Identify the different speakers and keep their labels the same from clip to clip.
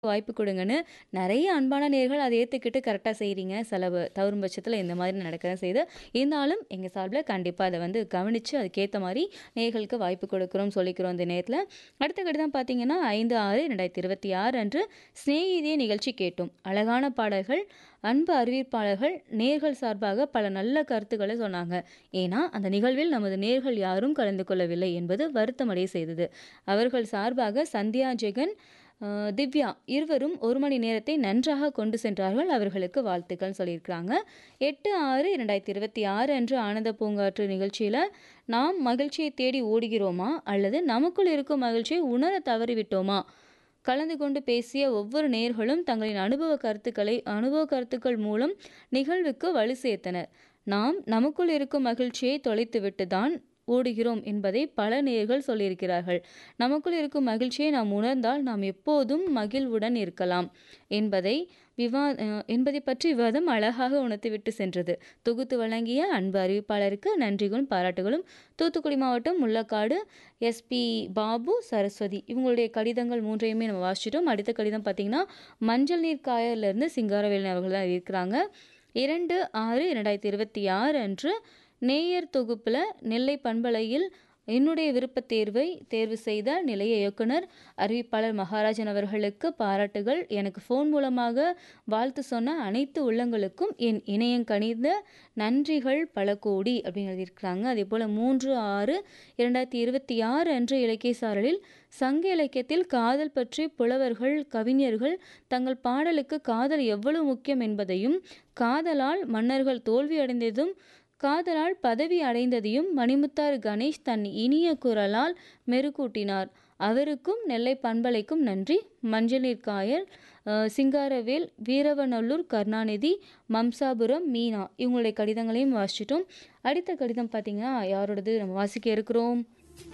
Speaker 1: வாய்ப்பு குடுங்கன்னு நெறைய அன்பான நேயர்கள் அத ஏத்துக்கிட்டு கரெக்ட்டா செய்றீங்க. சில வ தவறும் பட்சத்தில இந்த மாதிரி நடக்க தான் செய்யுது. இருந்தாலும் எங்க சார்புல கண்டிப்பா அத வந்து கவனிச்சு அதுக்கேத்த மாரி நேயர்களுக்கு வாய்ப்பு கொடுக்குறோம் சொல்லிக்கிறோம் இந்த நேரத்தில. அடுத்த கடிதம் பார்த்தீங்கன்னா 5/6/2026 அன்று சிநேகிதியே நிகழ்ச்சி கேட்டோம். அழகான பாடல்கள், அன்பு அறிவிப்பாளர்கள், நேயர்கள் சார்பாக பல நல்ல கருத்துக்கள சொன்னாங்க. ஏன்னா, அந்த நிகழ்வில் நமது நேயர்கள் யாரும் கலந்து கொள்ளவில்லை என்பது வருத்தமடைய செய்தது. அவர்கள் சார்பாக சந்தியா ஜெகன், அ திவ்யா இருவரும் 1 மணி நேரத்தை நன்றாக கொண்டு சென்றார்கள். அவர்களுக்கு வாழ்த்துக்கள் சொல்லியிருக்கிறாங்க. 8/6/2026 அன்று ஆனந்த பூங்காற்று நிகழ்ச்சியில நாம் மகிழ்ச்சியை தேடி ஓடுகிறோமா? அல்லது நமக்குள் இருக்கும் மகிழ்ச்சியை உணர தவறிவிட்டோமா? கலந்து கொண்டு பேசிய ஒவ்வொரு நேயர்களும் தங்களின் அனுபவ கருத்துக்களை அனுபவ கருத்துக்கள் மூலம் நிகழ்வுக்கு வலு சேர்த்தனர். நாம் நமக்குள் இருக்கும் மகிழ்ச்சியை தொலைத்துவிட்டு தான் ஓடுகிறோம் என்பதை பல நேயர்கள் சொல்லியிருக்கிறார்கள். நமக்குள் இருக்கும் மகிழ்ச்சியை நாம் உணர்ந்தால் நாம் எப்போதும் மகிழ்வுடன் இருக்கலாம் என்பதை விவா அ என்பதைப் பற்றி விவாதம் அழகாக உணர்த்திவிட்டு சென்றது. தொகுத்து வழங்கிய அன்பு அறிவிப்பாளருக்கு நன்றிகளும், பாராட்டுகளும். தூத்துக்குடி மாவட்டம் முள்ளக்காடு எஸ்.பி. பாபு, சரஸ்வதி இவங்களுடைய கடிதங்கள் 3யுமே நம்ம வாசிச்சுட்டோம். அடுத்த கடிதம் பார்த்தீங்கன்னா, மஞ்சள் நீர் காயலிருந்து சிங்காரவேலன் அவர்கள் தான் எழுதியிருக்கிறாங்க. 2/6/2026 அன்று நேயர் தொகுப்புல நெல்லை பண்பலையில் என்னுடைய விருப்பத் தேர்வை தேர்வு செய்த நிலைய இயக்குனர், அறிவிப்பாளர் மகாராஜன் அவர்களுக்கு பாராட்டுகள். எனக்கு ஃபோன் மூலமாக வாழ்த்து சொன்ன அனைத்து உள்ளங்களுக்கும் என் இணையங்கனிந்த நன்றிகள் பல கோடி அப்படின்னு எழுதியிருக்கிறாங்க. அதேபோல 3/6/2026 அன்று இலக்கிய சாரலில் சங்க இலக்கியத்தில் காதல் பற்றி புலவர்கள், கவிஞர்கள் தங்கள் பாடலுக்கு காதல் எவ்வளவு முக்கியம் என்பதையும், காதலால் மன்னர்கள் தோல்வி அடைந்ததும், காதலால் பதவி அடைந்ததையும் மணிமுத்தாறு கணேஷ் தன் இனிய குரலால் மெருகூட்டினார். அவருக்கும் நெல்லை பண்பலைக்கும் நன்றி. மஞ்சள் நீர் காயல், அ சிங்காரவேல், வீரவநல்லூர் கருணாநிதி, மம்சாபுரம் மீனா இவங்களுடைய கடிதங்களையும் வாசிச்சுட்டோம். அடுத்த கடிதம் பார்த்தீங்கன்னா, யாரோடது நம்ம வாசிக்க இருக்கிறோம்?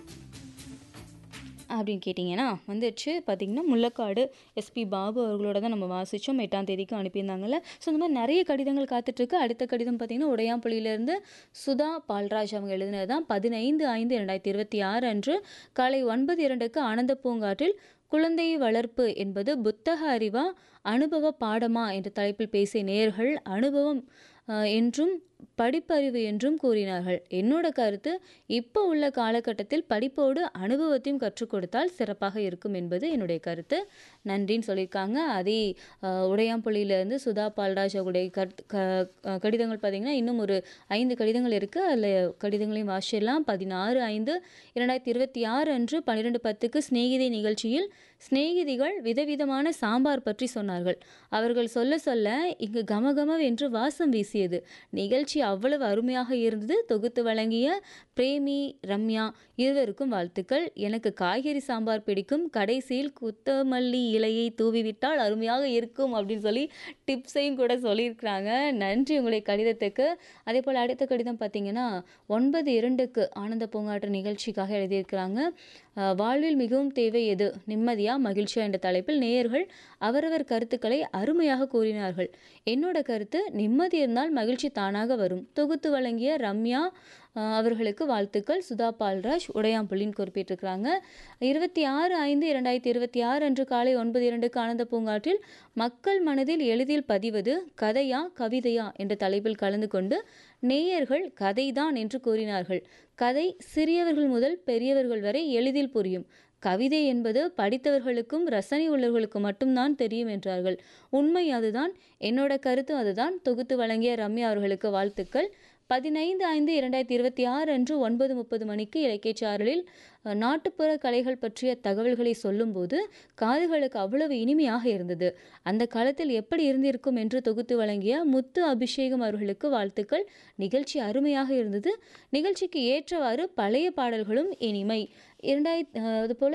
Speaker 1: அப்படின்னு கேட்டீங்கன்னா, வந்துருச்சு பார்த்தீங்கன்னா, முள்ளக்காடு எஸ்.பி. பாபு அவர்களோட தான் நம்ம வாசிச்சோம். 8ஆம் தேதிக்கு அனுப்பியிருந்தாங்கல்ல. ஸோ இந்த மாரி நெறைய கடிதங்கள் காத்துட்ருக்கு. அடுத்த கடிதம் பார்த்தீங்கன்னா, உடையாம்புலியிலேருந்து சுதா பால்ராஜ் அவங்க எழுதினது தான். 15/5/2026 அன்று காலை 9:02க்கு ஆனந்த பூங்காற்றில் குழந்தை வளர்ப்பு என்பது புத்தக அறிவா? அனுபவ பாடமா? என்ற தலைப்பில் பேசிய நேயர்கள் அனுபவம் அ என்றும், படிப்பறிவு என்றும் கூறினார்கள். என்னோட கருத்து இப்ப உள்ள காலகட்டத்தில் படிப்போடு அனுபவத்தையும் கற்றுக் கொடுத்தால் சிறப்பாக இருக்கும் என்பது என்னுடைய கருத்து. நன்றின்னு சொல்லியிருக்காங்க. அதே அ உடையாம்புலியிலேருந்து சுதா பால்ராஜ் அவங்களுடைய கருத்து க கடிதங்கள் பார்த்தீங்கன்னா, இன்னும் ஒரு 5 கடிதங்கள் இருக்கு. அதில கடிதங்களையும் வாசிச்சிடலாம். 16/5/2026 அன்று 12:10க்கு சிநேகிதி நிகழ்ச்சியில் சிநேகிதிகள் விதவிதமான சாம்பார் பற்றி சொன்னார்கள். அவர்கள் சொல்ல சொல்ல இங்கு கமகமவென்று வாசம் வீசியது. நிகழ்ச்சி அவ்வளவு அருமையாக இருந்தது. தொகுத்து வழங்கிய பிரேமி, ரம்யா இருவருக்கும் வாழ்த்துக்கள். எனக்கு காய்கறி சாம்பார் பிடிக்கும். கடைசியில் கொத்தமல்லி இலையை தூவிவிட்டால் அருமையாக இருக்கும் அப்படின்னு சொல்லி டிப்ஸையும் கூட சொல்லியிருக்கிறாங்க. நன்றி உங்களுடைய கடிதத்துக்கு. அதேபோல அடுத்த கடிதம் பார்த்தீங்கன்னா, 9:02க்கு ஆனந்த பூங்காற்று நிகழ்ச்சிக்காக எழுதியிருக்கிறாங்க. அ வாழ்வில் மிகவும் தேவை எது? நிம்மதியா? மகிழ்ச்சியா? என்ற தலைப்பில் நேயர்கள் அவரவர் கருத்துக்களை அருமையாக கூறினார்கள். என்னோட கருத்து நிம்மதி இருந்தால் மகிழ்ச்சி தானாக வரும். தொகுத்து வழங்கிய ரம்யா அ அவர்களுக்கு வாழ்த்துக்கள். சுதா பால்ராஜ், உடையாம்புலின்னு குறிப்பிட்டிருக்கிறாங்க. 26/5/2026 அன்று காலை 9:02க்கு ஆனந்த பூங்காற்றில் மக்கள் மனதில் எளிதில் பதிவது கதையா? கவிதையா? என்ற தலைப்பில் கலந்து கொண்டு நேயர்கள் கதை தான் என்று கூறினார்கள். கதை சிறியவர்கள் முதல் பெரியவர்கள் வரை எளிதில் புரியும். கவிதை என்பது படித்தவர்களுக்கும், ரசனை உள்ளவர்களுக்கும் மட்டும் தான் தெரியும் என்றார்கள். உண்மை அதுதான். என்னோட கருத்தும் அதுதான். தொகுத்து வழங்கிய ரம்யா அவர்களுக்கு வாழ்த்துக்கள். 15/5/2026 அன்று 9:30 மணிக்கு இலக்கிய சாரலில் நாட்டுப்புற கலைகள் பற்றிய தகவல்களை சொல்லும்போது காதுகளுக்கு அவ்வளவு இனிமையாக இருந்தது. அந்த காலத்தில் எப்படி இருந்திருக்கும் என்று தொகுத்து வழங்கிய முத்து அபிஷேகம் அவர்களுக்கு வாழ்த்துக்கள். நிகழ்ச்சி அருமையாக இருந்தது. நிகழ்ச்சிக்கு ஏற்றவாறு பழைய பாடல்களும் இனிமை. இரண்டாயிரத் அ அதுபோல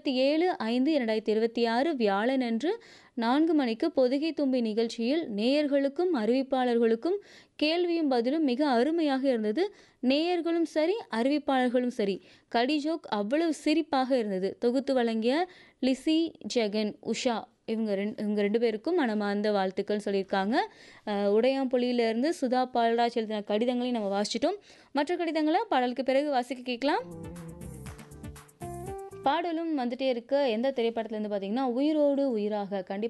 Speaker 1: 27/5/2026 வியாழன் அன்று 4 மணிக்கு பொதிகை தும்பி நிகழ்ச்சியில் நேயர்களுக்கும், அறிவிப்பாளர்களுக்கும் கேள்வியும் பதிலும் மிக அருமையாக இருந்தது. நேயர்களும் சரி, அறிவிப்பாளர்களும் சரி, கடி ஜோக் அவ்வளவு சிரிப்பாக இருந்தது. தொகுத்து வழங்கிய லிஸி ஜெகன், உஷா இவங்க ரெண் இவங்க 2 பேருக்கும் மனமார்ந்த வாழ்த்துக்கள் சொல்லியிருக்காங்க. அ உடையாம்புலியிலேருந்து சுதா பால்ராஜ் எழுதின கடிதங்களையும் நம்ம வாசிச்சுட்டோம். மற்ற கடிதங்கள பாடலுக்கு பிறகு வாசிக்க கேட்கலாம். பாடலும் வந்துட்டே இருக்கு. எந்த திரைப்படத்துலேருந்து பார்த்தீங்கன்னா, உயிரோடு உயிராக கண்டிப்பா